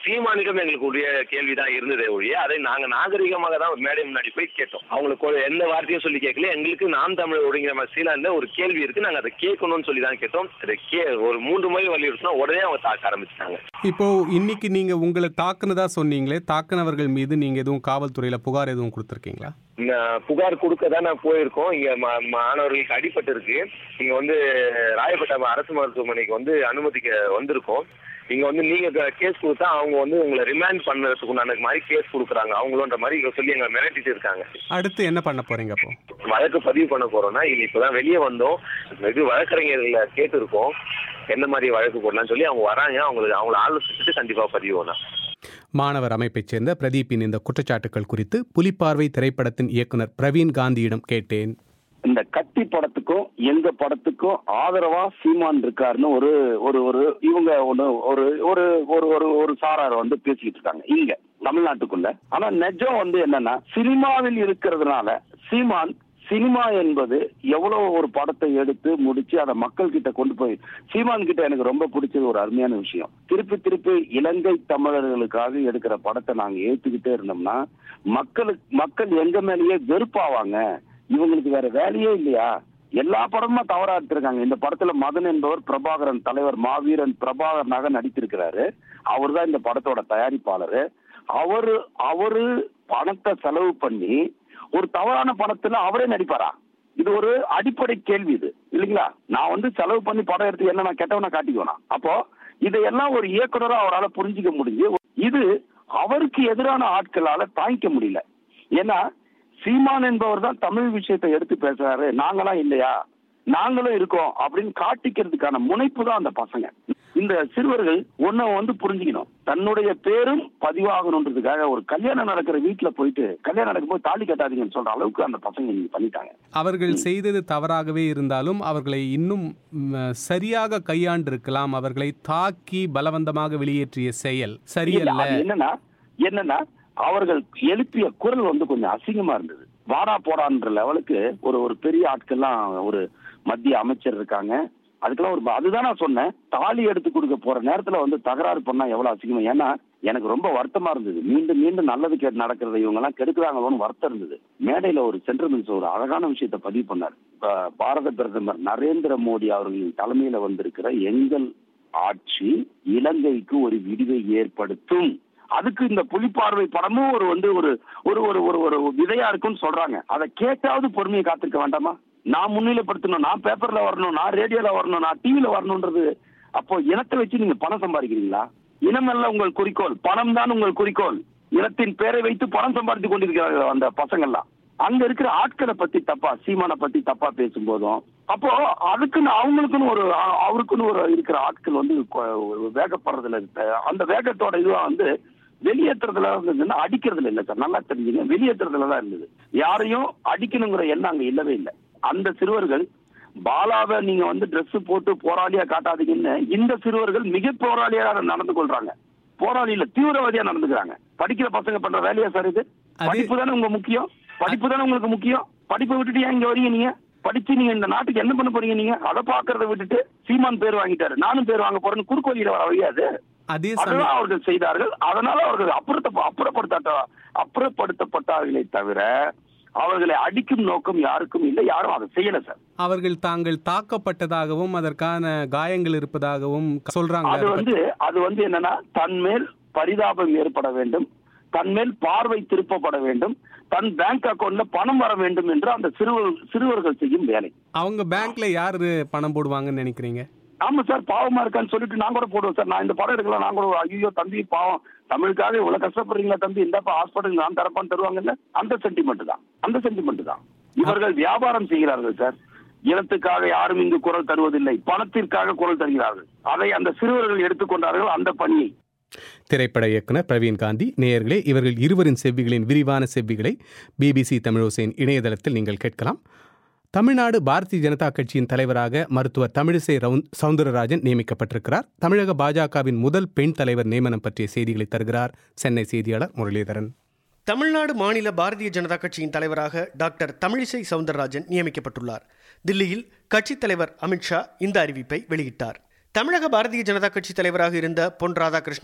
சீமானிடம் எங்களுக்கு உரிய கேள்விதான் இருந்ததே ஒழிய அதை நாங்க நாகரிகமாக தான் ஒரு மேடை முன்னாடி போய் கேட்டோம் அவங்களுக்கு ஒரு எந்த வார்த்தையும் சொல்லி கேட்கல எங்களுக்கு நாம் தமிழ் ஒருங்கிற சீலாண்ட ஒரு கேள்வி இருக்கு நாங்க அதை கேட்கணும்னு சொல்லி தான் கேட்டோம் அதை கே ஒரு மூன்று முறை வலியுறுத்தினா உடனே அவங்க தாக்க ஆரம்பிச்சிட்டாங்க இப்போ இன்னைக்கு நீங்க உங்களை தாக்குனதா சொன்னீங்களே தாக்குனவர்கள் மீது நீங்க எதுவும் காவல்துறையில புகார் எதுவும் கொடுத்துருக்கீங்களா இந்த புகார் கொடுக்க தான் நான் போயிருக்கோம் இங்க மா- மாணவர்களுக்கு அடிபட்டு இருக்கு இங்க வந்து ராயப்பேட்டை அரசு மருத்துவமனைக்கு வந்து அனுமதிக்க வந்திருக்கோம் இங்க வந்து நீங்க கேஸ் கொடுத்தா அவங்க வந்து உங்களை ரிமாண்ட் பண்ணுறதுக்கு உண்டான மாதிரி கேஸ் கொடுக்குறாங்க அவங்களோன்ற மாதிரி இங்க சொல்லி எங்களை மிரட்டிட்டு இருக்காங்க அடுத்து என்ன பண்ண போறீங்க அப்போ வழக்கு பதிவு பண்ண போறோம்னா இது இப்பதான் வெளியே வந்தோம் இது வழக்கறிஞர்களை கேட்டிருக்கோம் எந்த மாதிரி வழக்கு போடலாம்னு சொல்லி அவங்க வராங்க அவங்களுக்கு அவங்கள ஆலோசிச்சுட்டு கண்டிப்பா பதிவு பண்ணலாம் மாணவர் அமைப்பைச் சேர்ந்த பிரதீப்பின் இந்த குற்றச்சாட்டுகள் குறித்து புலிப்பார்வை திரைப்படத்தின் இயக்குனர் பிரவீன் காந்தியிடம் கேட்டேன் இந்த கத்தி படத்துக்கும் எங்க படத்துக்கும் ஆதரவா சீமான் இருக்காருன்னு ஒரு ஒரு ஒரு இவங்க ஒண்ணு ஒரு ஒரு ஒரு ஒரு ஒரு சாரார் வந்து பேசிக்கிட்டு இருக்காங்க இங்க தமிழ்நாட்டுக்குள்ள ஆனா நிஜம் வந்து என்னன்னா சினிமாவில் இருக்கிறதுனால சீமான் சினிமா என்பது எவ்வளவு ஒரு படத்தை எடுத்து முடிச்சு அதை மக்கள் கிட்ட கொண்டு போய் சீமான் கிட்ட எனக்கு ரொம்ப பிடிச்சது ஒரு அருமையான விஷயம் திருப்பி திருப்பி இலங்கை தமிழர்களுக்காக எடுக்கிற படத்தை நாங்க ஏத்துக்கிட்டே இருந்தோம்னா மக்களுக்கு மக்கள் எங்க மேலேயே வெறுப்பாவாங்க இவங்களுக்கு வேற வேலையே இல்லையா எல்லா படமும் தவறா எடுத்திருக்காங்க இந்த படத்துல மதன் என்பவர் பிரபாகரன் தலைவர் மாவீரன் பிரபாகரனாக நடித்திருக்கிறாரு அவர் தான் இந்த படத்தோட தயாரிப்பாளர் அவரு அவரு பணத்தை செலவு பண்ணி ஒரு தவறான படத்துல அவரே நடிப்பாரா இது ஒரு அடிப்படை கேள்வி இது இல்லைங்களா நான் வந்து செலவு பண்ணி படம் எடுத்து என்ன நான் கெட்டவனா காட்டிக்குவேனா அப்போ இதையெல்லாம் ஒரு இயக்குனரா அவரால் புரிஞ்சுக்க முடிஞ்சு இது அவருக்கு எதிரான ஆட்களால தாங்கிக்க முடியல ஏன்னா சீமான் என்பவர் தான் தமிழ் விஷயத்தை எடுத்து பேசுறாரு நாங்களாம் இல்லையா நாங்களும் இருக்கோம் அப்படின்னு காட்டிக்கிறதுக்கான முனைப்பு தான் அந்த பசங்க இந்த சிறுவர்கள் ஒன்ன வந்து புரிஞ்சுக்கணும் தன்னுடைய பேரும் பதிவாகணுன்றதுக்காக ஒரு கல்யாணம் நடக்கிற வீட்டுல போயிட்டு கல்யாணம் நடக்கும்போது தாலி கட்டாதீங்கன்னு சொல்ற அளவுக்கு அந்த பசங்க இன்னைக்கு பண்ணிட்டாங்க அவர்கள் செய்தது தவறாகவே இருந்தாலும் அவர்களை இன்னும் ம், சரியாக கையாண்டிருக்கலாம் அவர்களை தாக்கி பலவந்தமாக வெளியேற்றிய செயல் இல்ல, சரியல்ல அது என்னன்னா என்னன்னா அவர்கள் எழுப்பிய குரல் வந்து கொஞ்சம் அசிங்கமா இருந்தது வாடா போடான்ற லெவலுக்கு ஒரு ஒரு பெரிய ஆட்கள்லாம் ஒரு மத்திய அமைச்சர் இருக்காங்க அதுக்கெல்லாம் ஒரு அதுதான் நான் சொன்னேன் தாலி எடுத்து கொடுக்க போற நேரத்துல வந்து தகராறு பண்ணா எவ்வளவு அசிங்கமா ஏன்னா எனக்கு ரொம்ப வருத்தமா இருந்தது மீண்டும் மீண்டும் நல்லது கேட்டு நடக்கிறத இவங்க எல்லாம் கெடுக்கிறாங்களோன்னு வருத்தம் இருந்தது மேடையில ஒரு சென்ட்ரல் ஒரு அழகான விஷயத்தை பதிவு பண்ணார் இப்ப பாரத பிரதமர் நரேந்திர மோடி அவர்களின் தலைமையில வந்திருக்கிற எங்கள் ஆட்சி இலங்கைக்கு ஒரு விடிவை ஏற்படுத்தும் அதுக்கு இந்த புலிப்பார்வை படமும் ஒரு வந்து ஒரு ஒரு ஒரு ஒரு ஒரு விதையா இருக்குன்னு சொல்றாங்க அதை கேட்டாவது பொறுமையை காத்திருக்க வேண்டாமா நான் முன்னிலைப்படுத்தணும் நான் பேப்பர்ல வரணும் நான் ரேடியோல வரணும் நான் டிவில வரணும்ன்றது அப்போ இனத்தை வச்சு நீங்க பணம் சம்பாதிக்கிறீங்களா இனமல்ல உங்கள் குறிக்கோள் பணம் தான் உங்கள் குறிக்கோள் இனத்தின் பேரை வைத்து பணம் சம்பாதித்து கொண்டிருக்கிறார்கள் அந்த பசங்கள்லாம் அங்க இருக்கிற ஆட்களை பத்தி தப்பா சீமானை பத்தி தப்பா பேசும்போதும் அப்போ அதுக்குன்னு அவங்களுக்குன்னு ஒரு அ- அவருக்குன்னு ஒரு இருக்கிற ஆட்கள் வந்து கொ- ஒரு வேகப்படுறதுல இருக்க அந்த வேகத்தோட இதுவா வந்து வெளியேற்றுறதுல இருந்ததுன்னா அடிக்கிறதுல இல்ல சார் நல்லா தெரிஞ்சுங்க வெளியேற்றுறதுல தான் இருந்தது யாரையும் அடிக்கணுங்கிற எண்ணம் அங்க இல்லவே இல்லை அந்த சிறுவர்கள் பாலாவை நீங்க வந்து Dress போட்டு போராளியா காட்டாதீங்கன்னு இந்த சிறுவர்கள் மிக போராளியாக நடந்து கொள்றாங்க போராளி இல்ல தீவிரவாதியா நடந்துக்கிறாங்க படிக்கிற பசங்க பண்ற வேலையா சார் இது படிப்பு தானே உங்க முக்கியம் படிப்பு தானே உங்களுக்கு முக்கியம் படிப்பை விட்டுட்டு ஏன் இங்க வரீங்க நீங்க படிச்சு நீங்க இந்த நாட்டுக்கு என்ன பண்ண போறீங்க நீங்க அதை பாக்குறத விட்டுட்டு சீமான் பேர் வாங்கிட்டாரு நானும் பேர் வாங்க போறேன்னு குறுக்கு வழியில வர வழியாது அதே அதுதான் அவர்கள் செய்தார்கள் அதனால அவர்கள் அப்புறத்த அப்புறப்படுத்த அப்புறப்படுத்தப்பட்டார்களே தவிர அவர்களை அடிக்கும் நோக்கம் யாருக்கும் இல்லை யாரும் அதை செய்யல சார் அவர்கள் தாங்கள் தாக்கப்பட்டதாகவும் அதற்கான காயங்கள் இருப்பதாகவும் சொல்றாங்க அது வந்து அது வந்து என்னன்னா தன்மேல் பரிதாபம் ஏற்பட வேண்டும் தன்மேல் பார்வை திருப்பப்பட வேண்டும் தன் பேங்க் அக்கவுண்ட்ல பணம் வர வேண்டும் என்று அந்த சிறுவர் சிறுவர்கள் செய்யும் வேலை அவங்க பேங்க்ல யாரு பணம் போடுவாங்கன்னு நினைக்கிறீங்க ஆமா சார் பாவமா இருக்கான்னு சொல்லிட்டு நான் கூட போடுவேன் சார் நான் இந்த படம் எடுக்கலாம் நான் கூட ஐயோ தம்பி பாவம் தமிழுக்காக இவ்வளவு கஷ்டப்படுறீங்களா தம்பி இந்தப்பா ஹாஸ்பிட்டல் நான் தரப்பான்னு தருவாங்கல்ல அந்த சென்டிமெண்ட் தான் அந்த சென்டிமெண்ட் தான் இவர்கள் வியாபாரம் செய்கிறார்கள் சார் இனத்துக்காக யாரும் இங்கு குரல் தருவதில்லை பணத்திற்காக குரல் தருகிறார்கள் அதை அந்த சிறுவர்கள் எடுத்துக்கொண்டார்கள் அந்த பணியை திரைப்பட இயக்குனர் பிரவீன் காந்தி நேயர்களே இவர்கள் இருவரின் செவ்விகளின் விரிவான செவ்விகளை பிபிசி தமிழோசையின் இணையதளத்தில் நீங்கள் கேட்கலாம் தமிழ்நாடு பாரதிய ஜனதா கட்சியின் தலைவராக மருத்துவர் தமிழிசை ரவுந்த் சவுந்தரராஜன் நியமிக்கப்பட்டிருக்கிறார் தமிழக பாஜகவின் முதல் பெண் தலைவர் நியமனம் பற்றிய செய்திகளை தருகிறார் சென்னை செய்தியாளர் முரளிதரன் தமிழ்நாடு மாநில பாரதிய ஜனதா கட்சியின் தலைவராக டாக்டர் தமிழிசை சவுந்தரராஜன் நியமிக்கப்பட்டுள்ளார் தில்லியில் கட்சித் தலைவர் அமித்ஷா இந்த அறிவிப்பை வெளியிட்டார் தமிழக பாரதிய ஜனதா கட்சி தலைவராக இருந்த பொன் ராதாகிருஷ்ணன்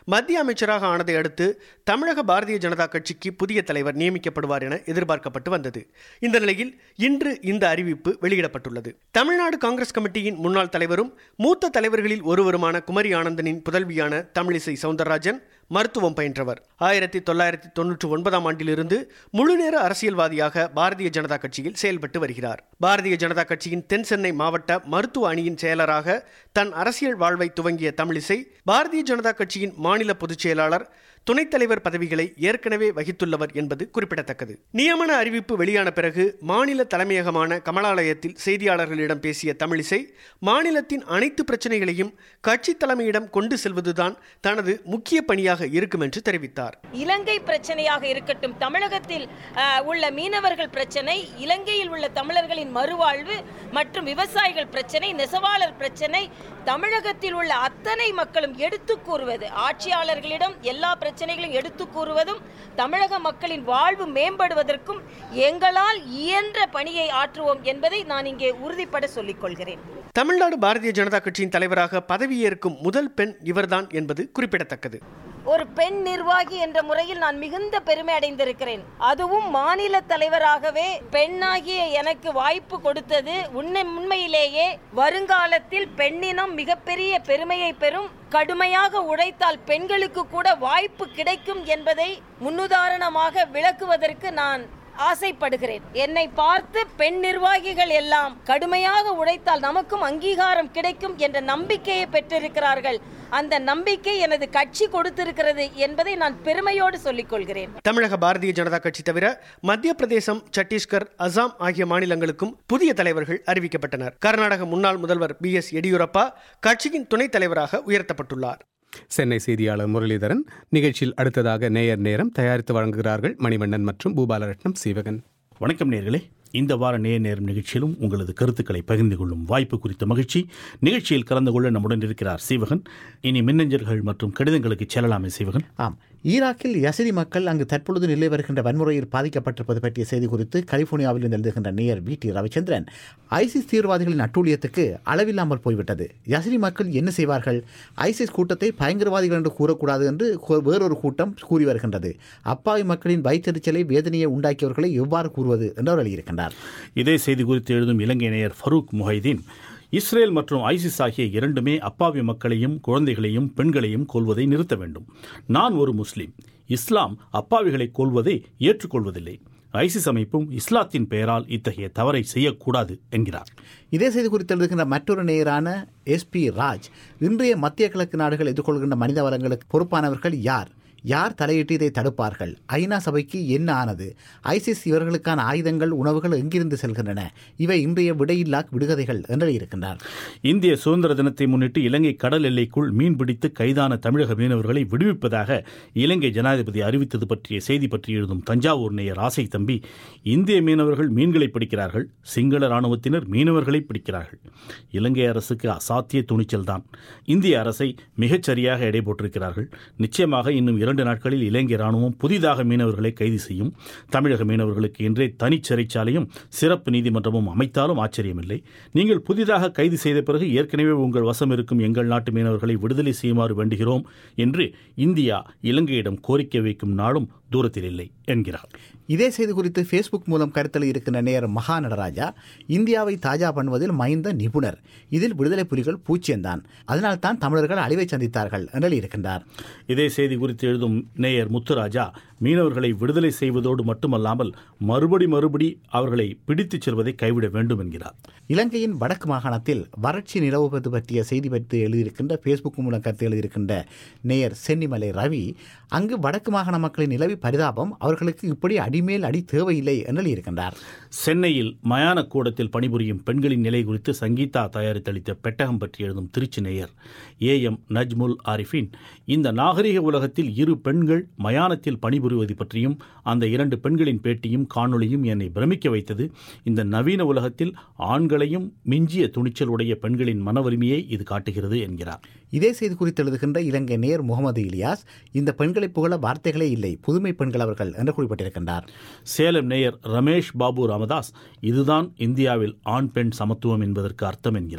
மத்திய அமைச்சராக ஆனதை அடுத்து தமிழக பாரதிய ஜனதா கட்சிக்கு புதிய தலைவர் நியமிக்கப்படுவார் என எதிர்பார்க்கப்பட்டு வந்தது இந்த நிலையில் இன்று இந்த அறிவிப்பு வெளியிடப்பட்டுள்ளது தமிழ்நாடு காங்கிரஸ் கமிட்டியின் முன்னாள் தலைவரும் மூத்த தலைவர்களில் ஒருவருமான குமரி ஆனந்தனின் புதல்வியான தமிழிசை சவுந்தரராஜன் மருத்துவம் பயின்றவர் ஆயிரத்தி தொள்ளாயிரத்தி தொன்னூற்றி ஒன்பதாம் ஆண்டிலிருந்து முழுநேர அரசியல்வாதியாக பாரதிய ஜனதா கட்சியில் செயல்பட்டு வருகிறார் பாரதிய ஜனதா கட்சியின் தென் சென்னை மாவட்ட மருத்துவ அணியின் செயலராக தன் அரசியல் வாழ்வை துவங்கிய தமிழிசை பாரதிய ஜனதா கட்சியின் மாநில பொதுச் செயலாளர் துணைத் தலைவர் பதவிகளை ஏற்கனவே வகித்துள்ளவர் என்பது குறிப்பிடத்தக்கது நியமன அறிவிப்பு வெளியான பிறகு மாநில தலைமையகமான கமலாலயத்தில் செய்தியாளர்களிடம் பேசிய தமிழிசை மாநிலத்தின் அனைத்து பிரச்சனைகளையும் கட்சி தலைமையிடம் கொண்டு செல்வதுதான் தனது முக்கிய பணியாக இருக்கும் என்று தெரிவித்தார் இலங்கை பிரச்சனையாக இருக்கட்டும் தமிழகத்தில் அஹ், உள்ள மீனவர்கள் பிரச்சனை இலங்கையில் உள்ள தமிழர்களின் மறுவாழ்வு மற்றும் விவசாயிகள் பிரச்சனை நெசவாளர் பிரச்சனை தமிழகத்தில் உள்ள அத்தனை மக்களும் எடுத்து கூறுவது ஆட்சியாளர்களிடம் எல்லா பிரச்சனைகளையும் எடுத்து கூறுவதும் தமிழக மக்களின் வாழ்வு மேம்படுவதற்கும் எங்களால் இயன்ற பணியை ஆற்றுவோம் என்பதை நான் இங்கே உறுதிப்பட சொல்லிக் கொள்கிறேன் தமிழ்நாடு பாரதிய ஜனதா கட்சியின் தலைவராக பதவியேற்கும் முதல் பெண் இவர்தான் என்பது குறிப்பிடத்தக்கது ஒரு பெண் நிர்வாகி என்ற முறையில் நான் மிகுந்த பெருமை அடைந்திருக்கிறேன் அதுவும் மாநில தலைவராகவே பெண்ணாகிய எனக்கு வாய்ப்பு கொடுத்தது உண்மை உண்மையிலேயே வருங்காலத்தில் பெண்ணினம் மிகப்பெரிய பெருமையை பெறும் கடுமையாக உழைத்தால் பெண்களுக்கு கூட வாய்ப்பு கிடைக்கும் என்பதை முன்னுதாரணமாக விளக்குவதற்கு நான் ஆசைப்படுகிறேன் என்னை பார்த்து பெண் நிர்வாகிகள் எல்லாம் கடுமையாக உழைத்தால் நமக்கும் அங்கீகாரம் கிடைக்கும் என்ற நம்பிக்கையை பெற்றிருக்கிறார்கள் அந்த நம்பிக்கை எனது கட்சி கொடுத்திருக்கிறது என்பதை நான் பெருமையோடு சொல்லிக் கொள்கிறேன் தமிழக பாரதிய ஜனதா கட்சி தவிர மத்திய பிரதேசம் சத்தீஸ்கர் அசாம் ஆகிய மாநிலங்களுக்கும் புதிய தலைவர்கள் அறிவிக்கப்பட்டனர் கர்நாடக முன்னாள் முதல்வர் பி எஸ் எடியூரப்பா கட்சியின் துணைத் தலைவராக உயர்த்தப்பட்டுள்ளார் சென்னை செய்தியாளர் முரளிதரன் நிகழ்ச்சியில் அடுத்ததாக நேயர் நேரம் தயாரித்து வழங்குகிறார்கள் மணிவண்ணன் மற்றும் பூபாலரட்னம் சீவகன் வணக்கம் நேர்களே இந்த வார நேர் நேரம் நிகழ்ச்சியிலும் உங்களது கருத்துக்களை பகிர்ந்து கொள்ளும் வாய்ப்பு குறித்த மகிழ்ச்சி நிகழ்ச்சியில் கலந்து கொள்ள நம்முடன் இருக்கிறார் சீவகன் இனி மின்னஞ்சல்கள் மற்றும் கடிதங்களுக்கு செல்லலாமே சீவகன் ஆம் ஈராக்கில் யசிதி மக்கள் அங்கு தற்பொழுது நிலை வருகின்ற வன்முறையில் பாதிக்கப்பட்டிருப்பது பற்றிய செய்தி குறித்து கலிபோர்னியாவில் இருந்து எழுதுகின்ற நேயர் வி டி ரவிச்சந்திரன் ஐசிஸ் தீவிரவாதிகளின் அட்டூழியத்துக்கு அளவில்லாமல் போய்விட்டது யசிதி மக்கள் என்ன செய்வார்கள் ஐசிஸ் கூட்டத்தை பயங்கரவாதிகள் என்று கூறக்கூடாது என்று கு- வேறொரு கூட்டம் கூறி வருகின்றது அப்பாவி மக்களின் வயிற்றெரிச்சலை வேதனையை உண்டாக்கியவர்களை எவ்வாறு கூறுவது என்று அவர் எழுதியிருக்கின்றார் இதே செய்தி குறித்து எழுதும் இலங்கை நேயர் ஃபரூக் முஹைதீன் இஸ்ரேல் மற்றும் ஐசிஸ் ஆகிய இரண்டுமே அப்பாவி மக்களையும் குழந்தைகளையும் பெண்களையும் கொல்வதை நிறுத்த வேண்டும் நான் ஒரு முஸ்லிம் இஸ்லாம் அப்பாவிகளை கொல்வதை ஏற்றுக்கொள்வதில்லை ஐசிஸ் அமைப்பும் இஸ்லாத்தின் பெயரால் இத்தகைய தவறை செய்யக்கூடாது என்கிறார் இதே செய்தி குறித்து எழுதுகின்ற மற்றொரு நேயரான எஸ்பி ராஜ் இன்றைய மத்திய கிழக்கு நாடுகள் எதிர்கொள்கின்ற மனித வளங்களுக்கு பொறுப்பானவர்கள் யார் யார் தலையிட்டு இதை தடுப்பார்கள் ஐநா சபைக்கு என்ன ஆனது ஐசிஸ் இவர்களுக்கான ஆயுதங்கள் உணவுகள் எங்கிருந்து செல்கின்றன இவை இன்றைய விடையில்லா விடுகதைகள் என்று இருக்கின்றார் இந்திய சுதந்திர தினத்தை முன்னிட்டு இலங்கை கடல் எல்லைக்குள் மீன்பிடித்து கைதான தமிழக மீனவர்களை விடுவிப்பதாக இலங்கை ஜனாதிபதி அறிவித்தது பற்றிய செய்தி பற்றி எழுதும் தஞ்சாவூர் நேயர் ஆசை தம்பி இந்திய மீனவர்கள் மீன்களை பிடிக்கிறார்கள் சிங்கள ராணுவத்தினர் மீனவர்களை பிடிக்கிறார்கள் இலங்கை அரசுக்கு அசாத்திய துணிச்சல் தான் இந்திய அரசை மிகச்சரியாக எடை போட்டிருக்கிறார்கள் நிச்சயமாக இன்னும் இரண்டு நாட்களில் இலங்கை ராணுவம் புதிதாக மீனவர்களை கைது செய்யும் தமிழக மீனவர்களுக்கு என்றே தனிச் சிறைச்சாலையும் சிறப்பு நீதிமன்றமும் அமைத்தாலும் ஆச்சரியமில்லை நீங்கள் புதிதாக கைது செய்த பிறகு ஏற்கனவே உங்கள் வசம் இருக்கும் எங்கள் நாட்டு மீனவர்களை விடுதலை செய்யுமாறு வேண்டுகிறோம் என்று இந்தியா இலங்கையிடம் கோரிக்கை வைக்கும் நாளும் தூரத்தில் இல்லை என்கிறார் இதே செய்தி குறித்து ஃபேஸ்புக் மூலம் கருத்தல் இருக்கின்ற நேயர் மகா நடராஜா இந்தியாவை தாஜா பண்ணுவதில் மைந்த நிபுணர் இதில் விடுதலை புலிகள் பூச்சியம்தான் அதனால்தான் தமிழர்கள் அழிவை சந்தித்தார்கள் என்று இருக்கின்றார் இதே செய்தி குறித்து எழுதும் நேயர் முத்துராஜா மீனவர்களை விடுதலை செய்வதோடு மட்டுமல்லாமல் மறுபடி மறுபடி அவர்களை பிடித்துச் செல்வதை கைவிட வேண்டும் என்கிறார் இலங்கையின் வடக்கு மாகாணத்தில் வறட்சி நிலவுவது பற்றிய செய்தி பற்றி எழுதியிருக்கின்ற ஃபேஸ்புக் மூலம் கருத்து எழுதியிருக்கின்ற நேயர் சென்னிமலை ரவி அங்கு வடக்கு மாகாண மக்களின் நிலவி பரிதாபம் அவர்களுக்கு இப்படி அடிமேல் அடி தேவையில்லை என்று இருக்கின்றார் சென்னையில் மயான கூடத்தில் பணிபுரியும் பெண்களின் நிலை குறித்து சங்கீதா தயாரித்தளித்த பெட்டகம் பற்றி எழுதும் திருச்சி நேயர் ஏ எம் நஜ்முல் ஆரிஃபின் இந்த நாகரிக உலகத்தில் இரு பெண்கள் மயானத்தில் பணிபுரிவது பற்றியும் அந்த இரண்டு பெண்களின் பேட்டியும் காணொளியும் என்னை பிரமிக்க வைத்தது இந்த நவீன உலகத்தில் ஆண்களையும் மிஞ்சிய துணிச்சல் உடைய பெண்களின் மன வலிமையை இது காட்டுகிறது என்கிறார் இதே செய்தி குறித்து எழுதுகின்ற இலங்கை நேர் முகமது இலியாஸ் இந்த பெண்களை புகழ வார்த்தைகளே இல்லை புதுமை பெண்கள் அவர்கள் என்று குறிப்பிட்டிருக்கின்றார் சேலம் நேயர் ரமேஷ் பாபு ராமதாஸ் இதுதான் இந்தியாவில் ஆண் பெண் சமத்துவம் என்பதற்கு அர்த்தம் என்கிறார்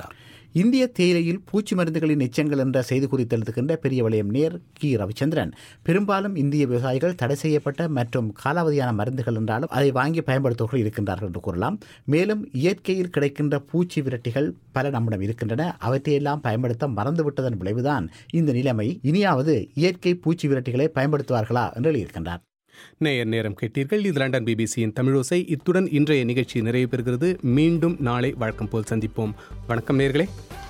இந்திய தேயிலையில் பூச்சி மருந்துகளின் எச்சங்கள் என்ற செய்தி குறித்து எழுதுகின்ற பெரிய வளையம் நேர் கி ரவிச்சந்திரன் பெரும்பாலும் இந்திய விவசாயிகள் தடை செய்யப்பட்ட மற்றும் காலாவதியான மருந்துகள் என்றாலும் அதை வாங்கி பயன்படுத்துவர்கள் இருக்கின்றார்கள் என்று கூறலாம் மேலும் இயற்கையில் கிடைக்கின்ற பூச்சி விரட்டிகள் பல நம்மிடம் இருக்கின்றன அவற்றையெல்லாம் பயன்படுத்த மறந்துவிட்டதன் விளைவுதான் இந்த நிலைமை இனியாவது இயற்கை பூச்சி விரட்டிகளை பயன்படுத்துவார்களா என்று எழுதியிருக்கின்றார் நேயர் நேரம் கேட்டீர்கள் இது லண்டன் பிபிசியின் தமிழோசை இத்துடன் இன்றைய நிகழ்ச்சி நிறைவு பெறுகிறது மீண்டும் நாளை வழக்கம் போல் சந்திப்போம் வணக்கம் நேர்களே